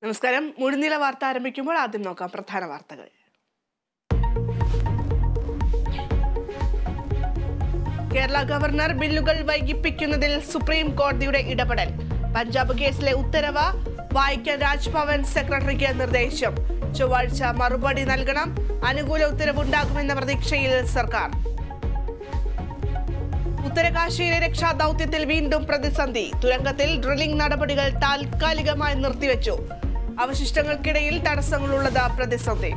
നമസ്കാരം മുഴുനീള വാർത്ത ആരംഭിക്കുമ്പോൾ ആദ്യം നോക്കാം പ്രധാന വാർത്തകൾ കേരള ഗവർണർ ബില്ലുകൾ വൈകിപ്പിക്കുന്നതിൽ സുപ്രീം കോടതിയുടെ ഇടപെടൽ പഞ്ചാബ് കേസിലെ ഉത്തരവ് വായിക്കാൻ രാജ്ഭവൻ സെക്രട്ടറിക്ക് നിർദ്ദേശം ചൊവ്വാഴ്ച മറുപടി നൽകണം അനുകൂല ഉത്തരവുണ്ടാകുമെന്ന പ്രതീക്ഷയിൽ സർക്കാർ ഉത്തരകാശിയിലെ രക്ഷാദൌത്യത്തിൽ വീണ്ടും പ്രതിസന്ധി തുരങ്കത്തിൽ ഡ്രില്ലിംഗ് നടപടികൾ താൽക്കാലികമായി നിർത്തിവെച്ചു അവശിഷ്ടങ്ങൾക്കിടയിൽ തടസ്സങ്ങളുള്ളത് പ്രതിസന്ധി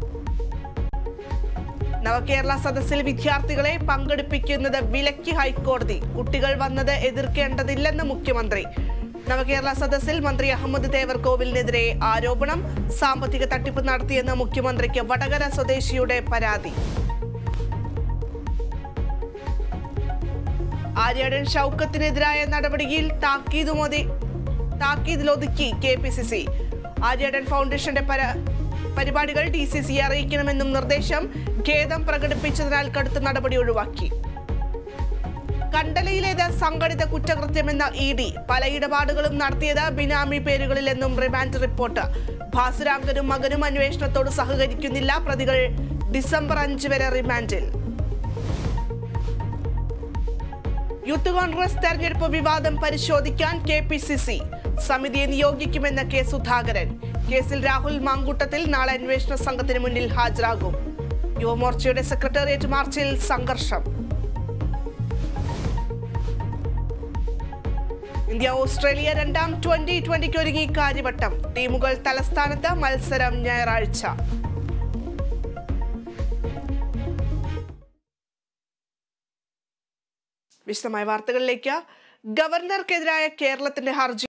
നവകേരള സദസ്സിൽ വിദ്യാർത്ഥികളെ പങ്കെടുപ്പിക്കുന്നത് വിലക്കി ഹൈക്കോടതി കുട്ടികൾ വന്നത് എതിർക്കേണ്ടതില്ലെന്ന് മുഖ്യമന്ത്രി നവകേരള സദസ്സിൽ മന്ത്രി അഹമ്മദ് തേവർകോവിലിനെതിരെ ആരോപണം സാമ്പത്തിക തട്ടിപ്പ് നടത്തിയെന്ന് മുഖ്യമന്ത്രിക്ക് വടകര സ്വദേശിയുടെ പരാതി ആര്യാടൻ ഷൗക്കത്തിനെതിരായ നടപടിയിൽ താക്കീതുമതി താക്കീതിലൊതുക്കി K P C C Aryadan ഫൗണ്ടേഷന്റെ പര പരിപാടികൾ ഡി സി സി അറിയിക്കണമെന്നും നിർദ്ദേശം ഖേദം പ്രകടിപ്പിച്ചതിനാൽ കടുത്ത നടപടി ഒഴിവാക്കി കണ്ടലയിലേത് സംഘടിത കുറ്റകൃത്യമെന്ന ഇ ഡി പല ഇടപാടുകളും നടത്തിയത് ബിനാമി പേരുകളിലെന്നും റിമാൻഡ് റിപ്പോർട്ട് ഭാസുരാങ്കനും മകനും അന്വേഷണത്തോട് സഹകരിക്കുന്നില്ല പ്രതികൾ ഡിസംബർ അഞ്ച് വരെ റിമാൻഡിൽ യൂത്ത് കോൺഗ്രസ് തെരഞ്ഞെടുപ്പ് വിവാദം പരിശോധിക്കാൻ കെ പി സി സി സമിതിയെ നിയോഗിക്കുമെന്ന് കെ സുധാകരൻ കേസിൽ രാഹുൽ മാങ്കൂട്ടത്തിൽ നാളെ അന്വേഷണ സംഘത്തിന് മുന്നിൽ ഹാജരാകും യുവമോർച്ചയുടെ സെക്രട്ടേറിയറ്റ് മാർച്ചിൽ സംഘർഷം ഇന്ത്യ ഓസ്ട്രേലിയ രണ്ടാം ട്വന്റി ട്വന്റിക്ക് ഒരുങ്ങി കാര്യവട്ടം ടീമുകൾ തലസ്ഥാനത്ത് മത്സരം ഞായറാഴ്ച വിശദമായ വാർത്തകളിലേക്ക് ഗവർണർക്കെതിരായ കേരളത്തിന്റെ ഹർജി